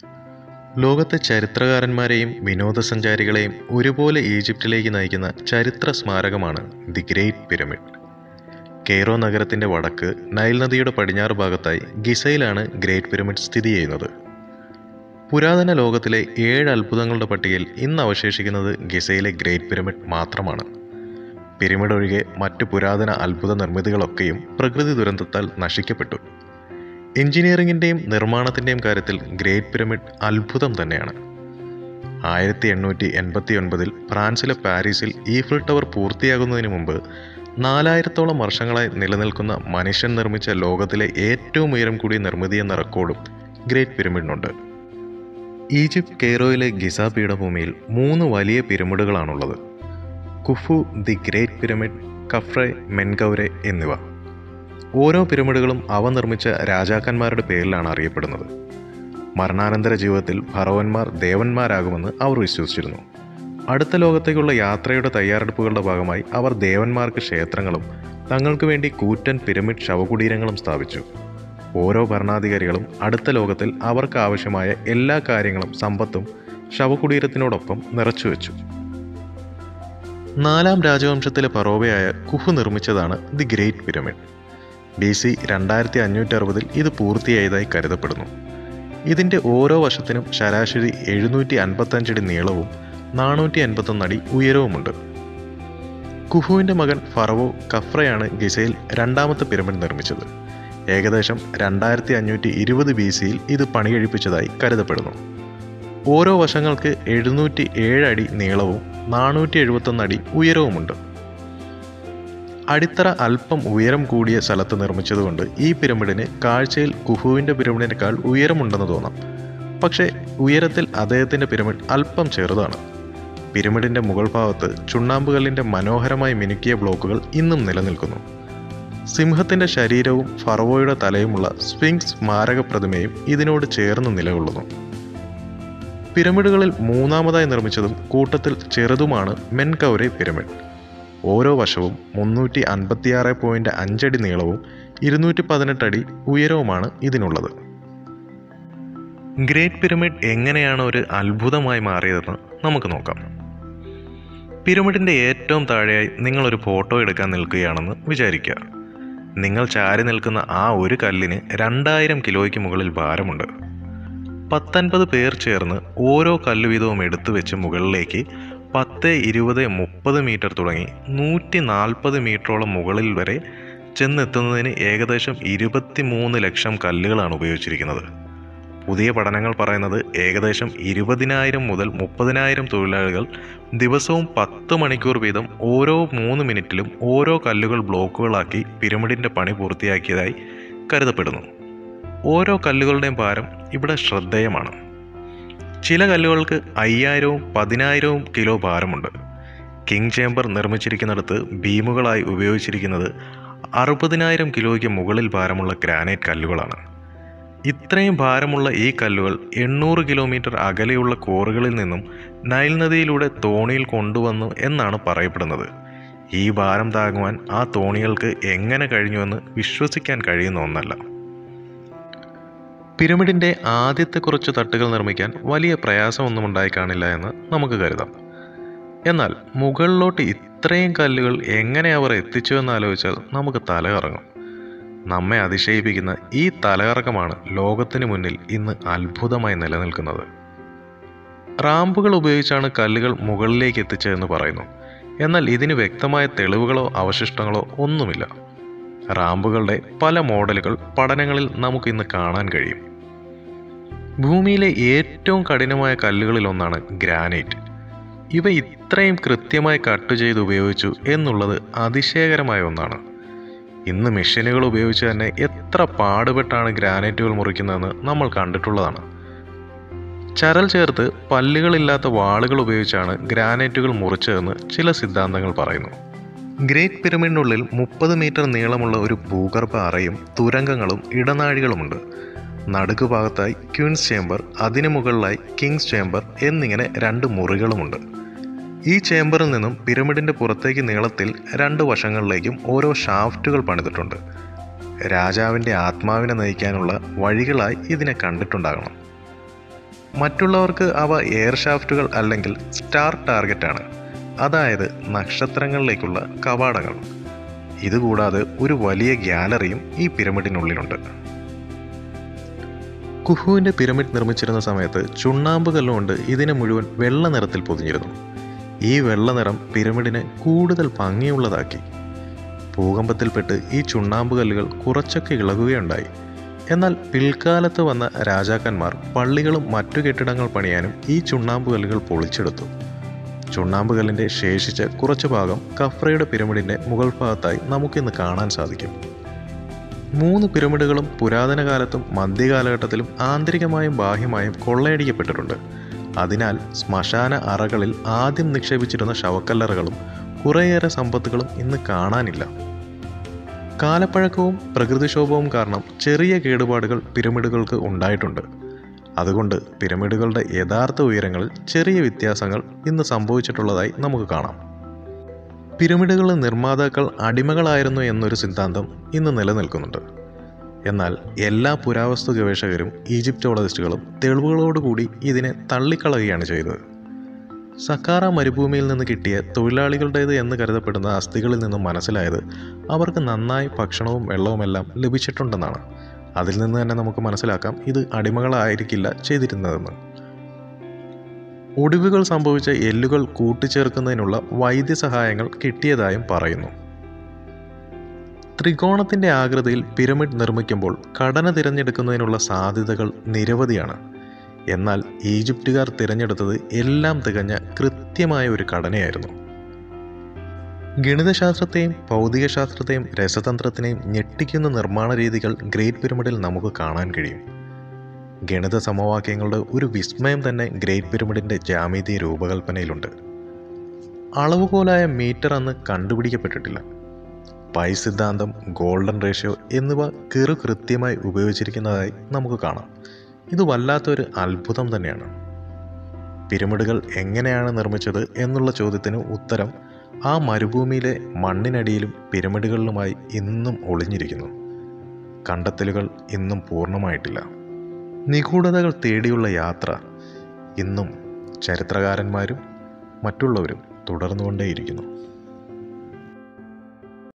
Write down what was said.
ലോകത്തെ ചരിത്രകാരന്മാരെയും വിനോദസഞ്ചാരികളെയും ഒരുപോലെ ഈജിപ്തിലേക്ക് നയിക്കുന്ന ചരിത്ര സ്മാരകമാണ് ദി ഗ്രേറ്റ് പിരമിഡ് കെയ്റോ നഗരത്തിൻ്റെ വടക്ക് നൈൽ നദിയുടെ പടിഞ്ഞാറ് ഭാഗത്തായി ഗിസയിലാണ് ഗ്രേറ്റ് പിരമിഡ് സ്ഥിതി ചെയ്യുന്നത് പുരാതന ലോകത്തിലെ ഏഴ് അത്ഭുതങ്ങളുടെ പട്ടികയിൽ ഇന്ന് അവശേഷിക്കുന്നത് ഗിസയിലെ ഗ്രേറ്റ് പിരമിഡ് മാത്രമാണ് പിരമിഡ് ഒഴികെ മറ്റു പുരാതന അത്ഭുത നിർമ്മിതികളൊക്കെയും പ്രകൃതി ദുരന്തത്താൽ നശിക്കപ്പെട്ടു എഞ്ചിനീയറിംഗിൻ്റെയും നിർമ്മാണത്തിൻ്റെയും കാര്യത്തിൽ ഗ്രേറ്റ് പിരമിഡ് അത്ഭുതം തന്നെയാണ് ആയിരത്തി എണ്ണൂറ്റി എൺപത്തി ഒൻപതിൽ ഫ്രാൻസിലെ പാരീസിൽ ഈഫിൾ ടവർ പൂർത്തിയാകുന്നതിന് മുമ്പ് നാലായിരത്തോളം വർഷങ്ങളായി നിലനിൽക്കുന്ന മനുഷ്യൻ നിർമ്മിച്ച ലോകത്തിലെ ഏറ്റവും ഉയരം കൂടിയ നിർമ്മിതി എന്ന റെക്കോർഡും ഗ്രേറ്റ് പിരമിഡിനുണ്ട് ഈജിപ്ത് കെയ്റോയിലെ ഗിസ പീഠഭൂമിയിൽ മൂന്ന് വലിയ പിരമിഡുകളാണുള്ളത് Khufu the great pyramid Khafre Menkaure എന്നിവ ഓരോ പിരമിഡുകളും അവ നിർമ്മിച്ച രാജാക്കന്മാരുടെ പേരിലാണ് അറിയപ്പെടുന്നത് മരണാനന്തര ജീവിതത്തിൽ ഭറവന്മാർ ദേവന്മാരാകുമെന്ന് അവർ വിശ്വസിച്ചിരുന്നു അടുത്ത ലോകത്തേക്കുള്ള യാത്രയുടെ തയ്യാറെടുപ്പുകളുടെ ഭാഗമായി അവർ ദേവന്മാർക്ക് ക്ഷേത്രങ്ങളും തങ്ങൾക്ക് വേണ്ടി കൂറ്റൻ പിരമിഡ് ശവകുടീരങ്ങളും സ്ഥാപിച്ചു ഓരോ ഭരണാധികാരികളും അടുത്ത ലോകത്തിൽ അവർക്ക് ആവശ്യമായ എല്ലാ കാര്യങ്ങളും സമ്പത്തും ശവകുടീരത്തിനോടൊപ്പം നിറച്ചുവെച്ചു നാലാം രാജവംശത്തിലെ ഫറോവയായ കുഹു നിർമ്മിച്ചതാണ് the great pyramid B C രണ്ടായിരത്തി അഞ്ഞൂറ്റി അറുപതിൽ ഇത് പൂർത്തിയായതായി കരുതപ്പെടുന്നു ഇതിൻ്റെ ഓരോ വശത്തിനും ശരാശരി എഴുന്നൂറ്റി അൻപത്തഞ്ചടി നീളവും നാനൂറ്റി അൻപത്തൊന്ന് അടി ഉയരവുമുണ്ട് കുഹുവിൻ്റെ മകൻ ഫറവോ കഫ്രയാണ് ഗിസയിൽ രണ്ടാമത്തെ പിരമിഡ് നിർമ്മിച്ചത് ഏകദേശം രണ്ടായിരത്തി അഞ്ഞൂറ്റി ഇരുപത് ബി സിയിൽ ഇത് പണികഴിപ്പിച്ചതായി കരുതപ്പെടുന്നു ഓരോ വശങ്ങൾക്ക് എഴുന്നൂറ്റി ഏഴ് അടി നീളവും നാനൂറ്റി എഴുപത്തൊന്ന് അടി ഉയരവുമുണ്ട് അടിത്തറ അല്പം ഉയരം കൂടിയ സ്ഥലത്ത് നിർമ്മിച്ചതുകൊണ്ട് ഈ പിരമിഡിന് കാഴ്ചയിൽ കുഹുവിൻ്റെ പിരമിഡിനേക്കാൾ ഉയരമുണ്ടെന്ന് തോന്നാം പക്ഷേ ഉയരത്തിൽ അദ്ദേഹത്തിൻ്റെ പിരമിഡ് അല്പം ചെറുതാണ് പിരമിഡിൻ്റെ മുകൾ ഭാഗത്ത് ചുണ്ണാമ്പുകല്ലിൻ്റെ മനോഹരമായി മിനുക്കിയ ബ്ലോക്കുകൾ ഇന്നും നിലനിൽക്കുന്നു സിംഹത്തിൻ്റെ ശരീരവും ഫറവോയുടെ തലയുമുള്ള സ്ഫിങ്സ് സ്മാരക പ്രതിമയും ഇതിനോട് ചേർന്ന് നിലകൊള്ളുന്നു പിരമിഡുകളിൽ മൂന്നാമതായി നിർമ്മിച്ചതും കൂട്ടത്തിൽ ചെറുതുമാണ് മെൻകൗരെ പിരമിഡ് ഓരോ വശവും മുന്നൂറ്റി അൻപത്തിയാറ് പോയിന്റ് അഞ്ചടി നീളവും ഇരുന്നൂറ്റി പതിനെട്ട് അടി ഉയരവുമാണ് ഇതിനുള്ളത് ഗ്രേറ്റ് പിരമിഡ് എങ്ങനെയാണ് ഒരു അത്ഭുതമായി മാറിയതെന്ന് നമുക്ക് നോക്കാം പിരമിഡിൻ്റെ ഏറ്റവും താഴെയായി നിങ്ങളൊരു ഫോട്ടോ എടുക്കാൻ നിൽക്കുകയാണെന്ന് വിചാരിക്കുക നിങ്ങൾ ചാരി നിൽക്കുന്ന ആ ഒരു കല്ലിന് രണ്ടായിരം കിലോയ്ക്ക് മുകളിൽ ഭാരമുണ്ട് പത്തൊൻപത് പേർ ചേർന്ന് ഓരോ കല്ല് വീതവും എടുത്തു വെച്ച് മുകളിലേക്ക് പത്ത് ഇരുപത് മുപ്പത് മീറ്റർ തുടങ്ങി നൂറ്റി നാൽപ്പത് മീറ്ററോളം മുകളിൽ വരെ ചെന്നെത്തുന്നതിന് ഏകദേശം ഇരുപത്തി മൂന്ന് ലക്ഷം കല്ലുകളാണ് ഉപയോഗിച്ചിരിക്കുന്നത് പുതിയ പഠനങ്ങൾ പറയുന്നത് ഏകദേശം ഇരുപതിനായിരം മുതൽ മുപ്പതിനായിരം തൊഴിലാളികൾ ദിവസവും പത്ത് മണിക്കൂർ വീതം ഓരോ മൂന്ന് മിനിറ്റിലും ഓരോ കല്ലുകൾ ബ്ലോക്കുകളാക്കി പിരമിഡിൻ്റെ പണി പൂർത്തിയാക്കിയതായി കരുതപ്പെടുന്നു ഓരോ കല്ലുകളുടെയും ഭാരം ഇവിടെ ശ്രദ്ധേയമാണ് ചില കല്ലുകൾക്ക് അയ്യായിരവും പതിനായിരവും കിലോ ഭാരമുണ്ട് കിങ് ചേംബർ നിർമ്മിച്ചിരിക്കുന്നിടത്ത് ബീമുകളായി ഉപയോഗിച്ചിരിക്കുന്നത് അറുപതിനായിരം കിലോയ്ക്ക് മുകളിൽ ഭാരമുള്ള ഗ്രാനൈറ്റ് കല്ലുകളാണ് ഇത്രയും ഭാരമുള്ള ഈ കല്ലുകൾ എണ്ണൂറ് കിലോമീറ്റർ അകലെയുള്ള കോറുകളിൽ നിന്നും നൈൽ നദിയിലൂടെ തോണിയിൽ കൊണ്ടുവന്നു എന്നാണ് പറയപ്പെടുന്നത് ഈ ഭാരം താങ്ങുവാൻ ആ തോണികൾക്ക് എങ്ങനെ കഴിഞ്ഞുവെന്ന് വിശ്വസിക്കാൻ കഴിയുന്ന ഒന്നല്ല പിരമിഡിൻ്റെ ആദ്യത്തെ കുറച്ച് തട്ടുകൾ നിർമ്മിക്കാൻ വലിയ പ്രയാസമൊന്നും ഉണ്ടായി കാണില്ല എന്ന് നമുക്ക് കരുതാം എന്നാൽ മുകളിലോട്ട് ഇത്രയും കല്ലുകൾ എങ്ങനെ അവർ എത്തിച്ചു എന്നാലോചിച്ചാൽ നമുക്ക് തലകറങ്ങും നമ്മെ അതിശയിപ്പിക്കുന്ന ഈ തലകറക്കമാണ് ലോകത്തിന് മുന്നിൽ ഇന്ന് അത്ഭുതമായി നിലനിൽക്കുന്നത് റാമ്പുകൾ ഉപയോഗിച്ചാണ് കല്ലുകൾ മുകളിലേക്ക് എത്തിച്ചതെന്ന് പറയുന്നു എന്നാൽ ഇതിന് വ്യക്തമായ തെളിവുകളോ അവശിഷ്ടങ്ങളോ ഒന്നുമില്ല റാമ്പുകളുടെ പല മോഡലുകൾ പഠനങ്ങളിൽ നമുക്ക് ഇന്ന് കാണാൻ കഴിയും ഭൂമിയിലെ ഏറ്റവും കഠിനമായ കല്ലുകളിൽ ഒന്നാണ് ഗ്രാനൈറ്റ് ഇവ ഇത്രയും കൃത്യമായി കട്ട് ചെയ്ത് ഉപയോഗിച്ചു എന്നുള്ളത് അതിശയകരമായ ഒന്നാണ് ഇന്ന് മെഷീനുകൾ ഉപയോഗിച്ച് തന്നെ എത്ര പാടുപെട്ടാണ് ഗ്രാനൈറ്റുകൾ മുറിക്കുന്നതെന്ന് നമ്മൾ കണ്ടിട്ടുള്ളതാണ് ചരൽ ചേർത്ത് പല്ലുകളില്ലാത്ത വാളുകൾ ഉപയോഗിച്ചാണ് ഗ്രാനൈറ്റുകൾ മുറിച്ചതെന്ന് ചില സിദ്ധാന്തങ്ങൾ പറയുന്നു ഗ്രേറ്റ് പിരമിഡിനുള്ളിൽ മുപ്പത് മീറ്റർ നീളമുള്ള ഒരു ഭൂഗർഭ അറയും തുരങ്കങ്ങളും ഇടനാഴികളുമുണ്ട് നടുക്ക് ഭാഗത്തായി ക്യൂൻസ് ചേംബർ അതിനു മുകളിലായി കിങ്സ് ചേംബർ എന്നിങ്ങനെ രണ്ട് മുറികളുമുണ്ട് ഈ ചേംബറിൽ നിന്നും പിരമിഡിൻ്റെ പുറത്തേക്ക് നീളത്തിൽ രണ്ട് വശങ്ങളിലേക്കും ഓരോ ഷാഫ്റ്റുകൾ പണിതിട്ടുണ്ട് രാജാവിൻ്റെ ആത്മാവിനെ നയിക്കാനുള്ള വഴികളായി ഇതിനെ കണ്ടിട്ടുണ്ടാകണം മറ്റുള്ളവർക്ക് അവ എയർ ഷാഫ്റ്റുകൾ അല്ലെങ്കിൽ സ്റ്റാർ ടാർഗറ്റാണ് അതായത് നക്ഷത്രങ്ങളിലേക്കുള്ള കവാടങ്ങൾ ഇതുകൂടാതെ ഒരു വലിയ ഗ്യാലറിയും ഈ പിരമിഡിനുള്ളിലുണ്ട് കുഹുവിൻ്റെ പിരമിഡ് നിർമ്മിച്ചിരുന്ന സമയത്ത് ചുണ്ണാമ്പ് കല്ലുകൊണ്ട് ഇതിനെ മുഴുവൻ വെള്ള നിറത്തിൽ പൊതിഞ്ഞിരുന്നു ഈ വെള്ള നിറം പിരമിഡിനെ കൂടുതൽ ഭംഗിയുള്ളതാക്കി ഭൂകമ്പത്തിൽപ്പെട്ട് ഈ ചുണ്ണാമ്പ് കല്ലുകൾ കുറച്ചൊക്കെ ഇളകുകയുണ്ടായി എന്നാൽ പിൽക്കാലത്ത് വന്ന രാജാക്കന്മാർ പള്ളികളും മറ്റു കെട്ടിടങ്ങൾ പണിയാനും ഈ ചുണ്ണാമ്പ് കല്ലുകൾ പൊളിച്ചെടുത്തു ചുണ്ണാമ്പ് കല്ലിൻ്റെ ശേഷിച്ച കുറച്ച് ഭാഗം കഫ്രയുടെ പിരമിഡിൻ്റെ മുകൾ ഭാഗത്തായി നമുക്കിന്ന് കാണാൻ സാധിക്കും മൂന്ന് പിരമിഡുകളും പുരാതന കാലത്തും മധ്യകാലഘട്ടത്തിലും ആന്തരികമായും ബാഹ്യമായും കൊള്ളയടിക്കപ്പെട്ടിട്ടുണ്ട് അതിനാൽ ശ്മശാന അറകളിൽ ആദ്യം നിക്ഷേപിച്ചിരുന്ന ശവക്കല്ലറകളും കുറേയേറെ സമ്പത്തുകളും ഇന്ന് കാണാനില്ല കാലപ്പഴക്കവും പ്രകൃതിക്ഷോഭവും കാരണം ചെറിയ കേടുപാടുകൾ പിരമിഡുകൾക്ക് ഉണ്ടായിട്ടുണ്ട് അതുകൊണ്ട് പിരമിഡുകളുടെ യഥാർത്ഥ ഉയരങ്ങളിൽ ചെറിയ വ്യത്യാസങ്ങൾ ഇന്ന് സംഭവിച്ചിട്ടുള്ളതായി നമുക്ക് കാണാം പിരമിഡുകളുടെ നിർമ്മാതാക്കൾ അടിമകളായിരുന്നു എന്നൊരു സിദ്ധാന്തം ഇന്ന് നിലനിൽക്കുന്നുണ്ട് എന്നാൽ എല്ലാ പുരാവസ്തു ഗവേഷകരും ഈജിപ്റ്റോളജിസ്റ്റുകളും തെളിവുകളോടുകൂടി ഇതിനെ തള്ളിക്കളയുകയാണ് ചെയ്തത് സക്കാറ മരുഭൂമിയിൽ നിന്ന് കിട്ടിയ തൊഴിലാളികളുടേത് എന്ന് കരുതപ്പെടുന്ന അസ്ഥികളിൽ നിന്നും മനസ്സിലായത് അവർക്ക് നന്നായി ഭക്ഷണവും വെള്ളവുമെല്ലാം ലഭിച്ചിട്ടുണ്ടെന്നാണ് അതിൽ നിന്ന് തന്നെ നമുക്ക് മനസ്സിലാക്കാം ഇത് അടിമകളായിരിക്കില്ല ചെയ്തിരുന്നതെന്ന് ഒടിവുകൾ സംഭവിച്ച എല്ലുകൾ കൂട്ടിച്ചേർക്കുന്നതിനുള്ള വൈദ്യസഹായങ്ങൾ കിട്ടിയതായും പറയുന്നു ത്രികോണത്തിന്റെ ആകൃതിയിൽ പിരമിഡ് നിർമ്മിക്കുമ്പോൾ ഘടന തിരഞ്ഞെടുക്കുന്നതിനുള്ള സാധ്യതകൾ നിരവധിയാണ് എന്നാൽ ഈജിപ്തുകാർ തിരഞ്ഞെടുത്തത് എല്ലാം തികഞ്ഞ കൃത്യമായ ഒരു ഘടനയായിരുന്നു ഗണിതശാസ്ത്രത്തെയും ഭൗതികശാസ്ത്രത്തെയും രസതന്ത്രത്തിനെയും ഞെട്ടിക്കുന്ന നിർമ്മാണ രീതികൾ ഗ്രേറ്റ് പിരമിഡിൽ നമുക്ക് കാണാൻ കഴിയും ഗണിത സമവാക്യങ്ങളുടെ ഒരു വിസ്മയം തന്നെ ഗ്രേറ്റ് പിരമിഡിൻ്റെ ജാമിതീയ രൂപകൽപ്പനയിലുണ്ട് അളവുകോലായ മീറ്റർ അന്ന് കണ്ടുപിടിക്കപ്പെട്ടിട്ടില്ല പൈ സിദ്ധാന്തം ഗോൾഡൻ റേഷ്യോ എന്നിവ കെറു കൃത്യമായി ഉപയോഗിച്ചിരിക്കുന്നതായി നമുക്ക് കാണാം ഇത് വല്ലാത്തൊരു അത്ഭുതം തന്നെയാണ് പിരമിഡുകൾ എങ്ങനെയാണ് നിർമ്മിച്ചത് എന്നുള്ള ചോദ്യത്തിന് ഉത്തരം ആ മരുഭൂമിയിലെ മണ്ണിനടിയിലും പിരമിഡുകളിലുമായി ഇന്നും ഒളിഞ്ഞിരിക്കുന്നു കണ്ടെത്തലുകൾ ഇന്നും പൂർണ്ണമായിട്ടില്ല നിഗൂഢതകൾ തേടിയുള്ള യാത്ര ഇന്നും ചരിത്രകാരന്മാരും മറ്റുള്ളവരും തുടർന്നുകൊണ്ടേയിരിക്കുന്നു